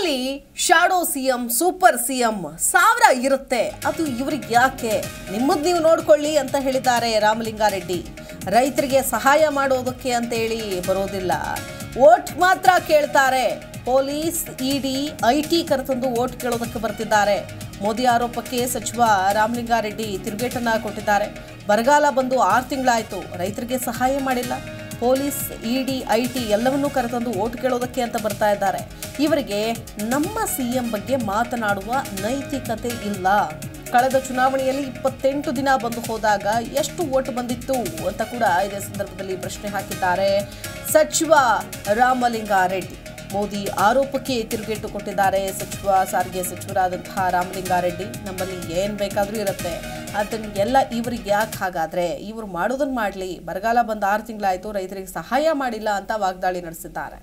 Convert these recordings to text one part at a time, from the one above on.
ನಮ್ಮಲ್ಲಿ shadow CM super CM ಸಾವಿರ ಇರುತ್ತೆ ಅದು ಇವ್ರಿಗೆ ಯಾಕೆ ನಿಮ್ಮದ್ ನೀವು ನೋಡ್ಕೊಳ್ಳಿ ಅಂತ ಹೇಳಿದ್ದಾರೆ ರಾಮಲಿಂಗಾರೆಡ್ಡಿ ರೈತರಿಗೆ ಸಹಾಯ ಮಾಡೋದಕ್ಕೆ ಅಂತೇಳಿ ಬರೋದಿಲ್ಲ ಓಟ್ ಮಾತ್ರ ಕೇಳ್ತಾರೆ ಪೊಲೀಸ್ ಇಡಿ ಐ ಟಿ ಕರೆತಂದು ಓಟ್ ಕೇಳೋದಕ್ಕೆ ಬರ್ತಿದ್ದಾರೆ ಮೋದಿ ಆರೋಪಕ್ಕೆ ಸಚಿವ ರಾಮಲಿಂಗಾರೆಡ್ಡಿ ತಿರುಗೇಟನ್ನ ಕೊಟ್ಟಿದ್ದಾರೆ ಬರಗಾಲ ಬಂದು ಆರು ತಿಂಗಳಾಯಿತು ರೈತರಿಗೆ ಸಹಾಯ ಮಾಡಿಲ್ಲ ಪೊಲೀಸ್ ಇಡಿ ಐ ಟಿ ಎಲ್ಲವನ್ನೂ ಕರೆತಂದು ಓಟ್ ಕೇಳೋದಕ್ಕೆ ಅಂತ ಬರ್ತಾ ಇದ್ದಾರೆ ಇವರಿಗೆ ನಮ್ಮ ಸಿಎಂ ಬಗ್ಗೆ ಮಾತನಾಡುವ ನೈತಿಕತೆ ಇಲ್ಲ ಕಳೆದ ಚುನಾವಣೆಯಲ್ಲಿ ಇಪ್ಪತ್ತೆಂಟು ದಿನ ಬಂದು ಹೋದಾಗ ಎಷ್ಟು ಓಟ್ ಬಂದಿತ್ತು ಅಂತ ಕೂಡ ಇದೇ ಸಂದರ್ಭದಲ್ಲಿ ಪ್ರಶ್ನೆ ಹಾಕಿದ್ದಾರೆ ಸಚಿವ ರಾಮಲಿಂಗಾರೆಡ್ಡಿ ಮೋದಿ ಆರೋಪಕ್ಕೆ ತಿರುಗೇಟು ಕೊಟ್ಟಿದ್ದಾರೆ ಸಚಿವ ಸಾರಿಗೆ ಸಚಿವರಾದಂತಹ ರಾಮಲಿಂಗಾರೆಡ್ಡಿ ನಮ್ಮಲ್ಲಿ ಏನು ಬೇಕಾದರೂ ಇರುತ್ತೆ ಅದನ್ನ ಎಲ್ಲ ಇವ್ರಿಗೆ ಯಾಕೆ ಹಾಗಾದ್ರೆ ಇವರು ಮಾಡೋದನ್ನ ಮಾಡಲಿ ಬರಗಾಲ ಬಂದು ಆರು ತಿಂಗಳಾಯಿತು ರೈತರಿಗೆ ಸಹಾಯ ಮಾಡಿಲ್ಲ ಅಂತ ವಾಗ್ದಾಳಿ ನಡೆಸಿದ್ದಾರೆ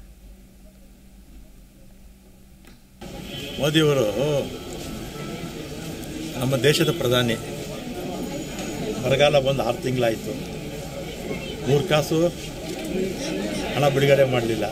ಮೋದಿಯವರು ನಮ್ಮ ದೇಶದ ಪ್ರಧಾನಿ ಬರಗಾಲ ಬಂದು ಆರು ತಿಂಗಳಾಯಿತು ಮೂರು ಕಾಸು ಹಣ ಬಿಡುಗಡೆ ಮಾಡಲಿಲ್ಲ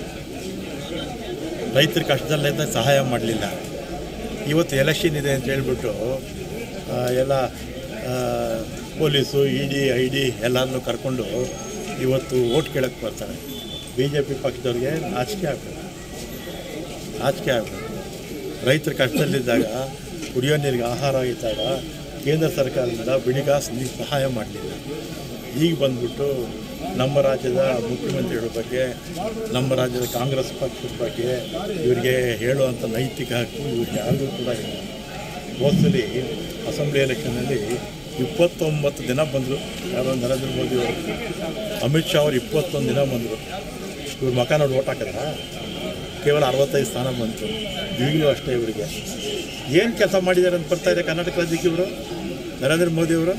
ರೈತರ ಕಷ್ಟದಲ್ಲಿದ್ದ ಸಹಾಯ ಮಾಡಲಿಲ್ಲ ಇವತ್ತು ಎಲೆಕ್ಷನ್ ಇದೆ ಅಂತ ಹೇಳ್ಬಿಟ್ಟು ಆ, ಎಲ್ಲ ಆ, police E D I D ಎಲ್ಲರನ್ನೂ ಕರ್ಕೊಂಡು ಇವತ್ತು ಓಟ್ ಕೇಳಕ್ಕೆ ಬರ್ತಾರೆ ಬಿ ಜೆ ಪಿ ಪಕ್ಷದವ್ರಿಗೆ ನಾಚಿಕೆ ಆಗಬೇಕು ನಾಚಿಕೆ ಆಗಬೇಕು ರೈತರ ಕಷ್ಟದಲ್ಲಿದ್ದಾಗ ಕುಡಿಯೋ ನೀರಿಗೆ ಆಹಾರ ಇದ್ದಾಗ ಕೇಂದ್ರ ಸರ್ಕಾರದಿಂದ ಬಿಡಿಗಾಸು ನೀರು ಸಹಾಯ ಮಾಡಲಿಲ್ಲ ಈಗ ಬಂದ್ಬಿಟ್ಟು ನಮ್ಮ ರಾಜ್ಯದ ಮುಖ್ಯಮಂತ್ರಿಗಳ ಬಗ್ಗೆ ನಮ್ಮ ರಾಜ್ಯದ ಕಾಂಗ್ರೆಸ್ ಪಕ್ಷದ ಬಗ್ಗೆ ಇವರಿಗೆ ಹೇಳುವಂಥ ನೈತಿಕ ಹಕ್ಕು ಇವ್ರಿಗೆ ಯಾರಿಗೂ ಕೂಡ ಇಲ್ಲ ಹೋದ್ಸಲಿ ಅಸೆಂಬ್ಲಿ ಎಲೆಕ್ಷನ್ನಲ್ಲಿ ಇಪ್ಪತ್ತೊಂಬತ್ತು ದಿನ ಬಂದರು ಯಾರೋ ನರೇಂದ್ರ ಮೋದಿ ಅವರು ಅಮಿತ್ ಶಾ ಅವರು ಇಪ್ಪತ್ತೊಂದು ದಿನ ಬಂದರು ಇವ್ರ ಮಕ ನೋಡಿ ಓಟ್ ಹಾಕಿದ್ರಾ ಕೇವಲ ಅರವತ್ತೈದು ಸ್ಥಾನ ಬಂತು ಈಗಲೂ ಅಷ್ಟೇ ಇವರಿಗೆ ಏನು ಕೆಲಸ ಮಾಡಿದ್ದಾರೆ ಅಂತ ಬರ್ತಾ ಇದೆ ಕರ್ನಾಟಕ ರಾಜ್ಯಕ್ಕೆ ಇವರು ನರೇಂದ್ರ ಮೋದಿ ಅವರು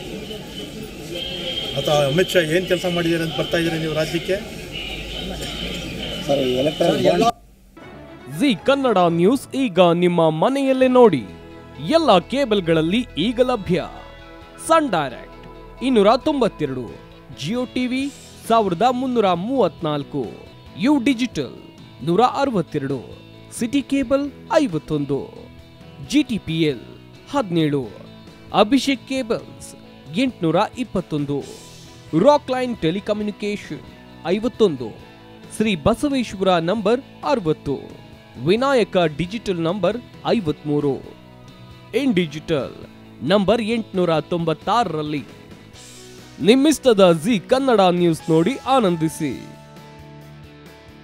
ಅಥವಾ ಅಮಿತ್ ಶಾ ಏನು ಕೆಲಸ ಮಾಡಿದ್ದಾರೆ ಅಂತ ಬರ್ತಾ ಇದ್ದಾರೆ ನೀವು ರಾಜ್ಯಕ್ಕೆ ಜಿ ಕನ್ನಡ ನ್ಯೂಸ್ ಈಗ ನಿಮ್ಮ ಮನೆಯಲ್ಲೇ ನೋಡಿ ಎಲ್ಲ ಕೇಬಲ್ಗಳಲ್ಲಿ ಈಗ ಲಭ್ಯ ಸನ್ ಡೈರೆಕ್ಟ್ ಇನ್ನೂರ ತೊಂಬತ್ತೆರಡು ಜಿಯೋ ಟಿವಿ ಸಾವಿರದ ಮುನ್ನೂರ ಮೂವತ್ನಾಲ್ಕು ಯು ಡಿಜಿಟಲ್ ನೂರ ಅರವತ್ತೆರಡು ಸಿಟಿ ಕೇಬಲ್ ಐವತ್ತೊಂದು ಜಿಟಿಪಿಎಲ್ ಹದಿನೇಳು ಅಭಿಷೇಕ್ ಕೇಬಲ್ಸ್ ಎಂಟುನೂರ ಇಪ್ಪತ್ತೊಂದು ರಾಕ್ ಲೈನ್ ಟೆಲಿಕಮ್ಯುನಿಕೇಶನ್ ಐವತ್ತೊಂದು ಶ್ರೀ ಬಸವೇಶ್ವರ ನಂಬರ್ ಅರವತ್ತು ವಿನಾಯಕ ಡಿಜಿಟಲ್ ನಂಬರ್ ಐವತ್ಮೂರು ಇನ್ ಡಿಜಿಟಲ್ ನಂಬರ್ ಎಂಟುನೂರ ತೊಂಬತ್ತಾರರಲ್ಲಿ ನಿಮ್ಮಿಸ್ತದ ಜಿ ಕನ್ನಡ ನ್ಯೂಸ್ ನೋಡಿ ಆನಂದಿಸಿ